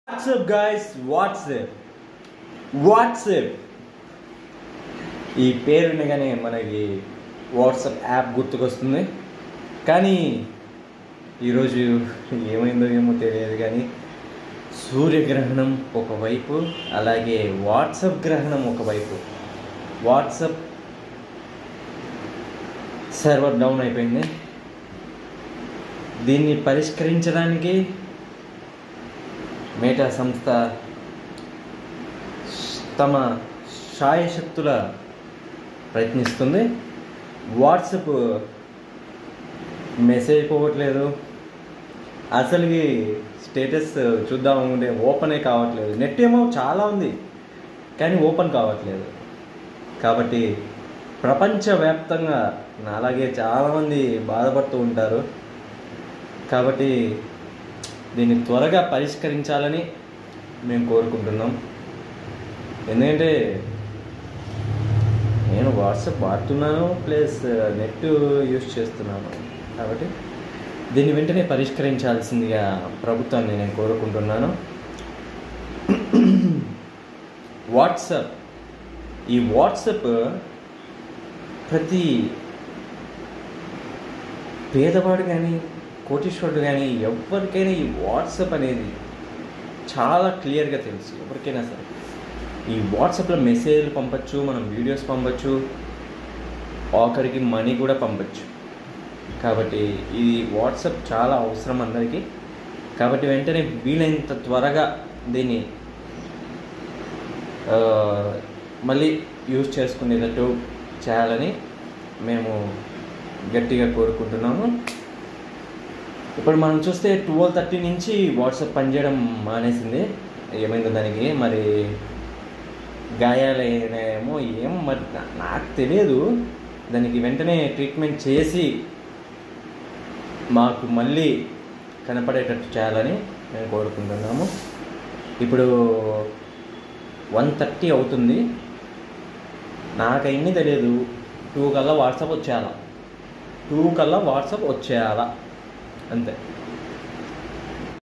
WhatsApp guys WhatsApp WhatsApp ఈ పేరు వినగానే మనకి వాట్సాప్ యాప్ గుర్తుకొస్తుంది కానీ ఈరోజు ఏమైందో ఏమో తెలియదు కానీ సూర్యగ్రహణం ఒకవైపు అలాగే వాట్సాప్ గ్రహణం ఒకవైపు వాట్సాప్ సర్వర్ డౌన్ అయిపోయింది దీన్ని పరిష్కరించడానికి మేటా సంస్థ తమ శాయశక్తుల ప్రయత్నిస్తుంది వాట్సప్ మెసేజ్ పోవట్లేదు అసలుకి స్టేటస్ చూద్దాం అనుకుంటే ఓపెనే కావట్లేదు నెట్ ఏమో చాలా ఉంది కానీ ఓపెన్ కావట్లేదు కాబట్టి ప్రపంచవ్యాప్తంగా నాలాగే చాలామంది బాధపడుతూ ఉంటారు కాబట్టి దీన్ని త్వరగా పరిష్కరించాలని మేము కోరుకుంటున్నాం ఎందుకంటే నేను వాట్సాప్ వాడుతున్నాను ప్లస్ నెట్ యూస్ చేస్తున్నాను కాబట్టి దీన్ని వెంటనే పరిష్కరించాల్సిందిగా ప్రభుత్వాన్ని నేను కోరుకుంటున్నాను వాట్సాప్ ఈ వాట్సాప్ ప్రతి పేదవాడు కానీ కోటీశ్వరుడు కానీ ఎవరికైనా ఈ వాట్సాప్ అనేది చాలా క్లియర్గా తెలుసు ఎవరికైనా సరే ఈ వాట్సాప్లో మెసేజ్లు పంపచ్చు మనం వీడియోస్ పంపచ్చు ఆఖరికి మనీ కూడా పంపచ్చు కాబట్టి ఈ వాట్సాప్ చాలా అవసరం అందరికీ కాబట్టి వెంటనే వీలైనంత త్వరగా దీన్ని ఆ, మళ్ళీ యూజ్ చేసుకునేటట్టు చేయాలని మేము గట్టిగా కోరుకుంటున్నాము ఇప్పుడు మనం చూస్తే ట్వెల్వ్ థర్టీ నుంచి వాట్సాప్ పనిచేయడం మానేసింది ఏమైందో దానికి మరి గాయాలైనాయేమో ఏం మరి నా- నాకు తెలియదు దానికి వెంటనే ట్రీట్మెంట్ చేసి మాకు మళ్ళీ కనపడేటట్టు చేయాలని మేము కోరుకుంటున్నాము ఇప్పుడు వన్ థర్టీ అవుతుంది నాకైంది తెలియదు టూ కల్లా వాట్సాప్ వచ్చేయాలా టూ కల్లా వాట్సాప్ వచ్చేయాలా అంతే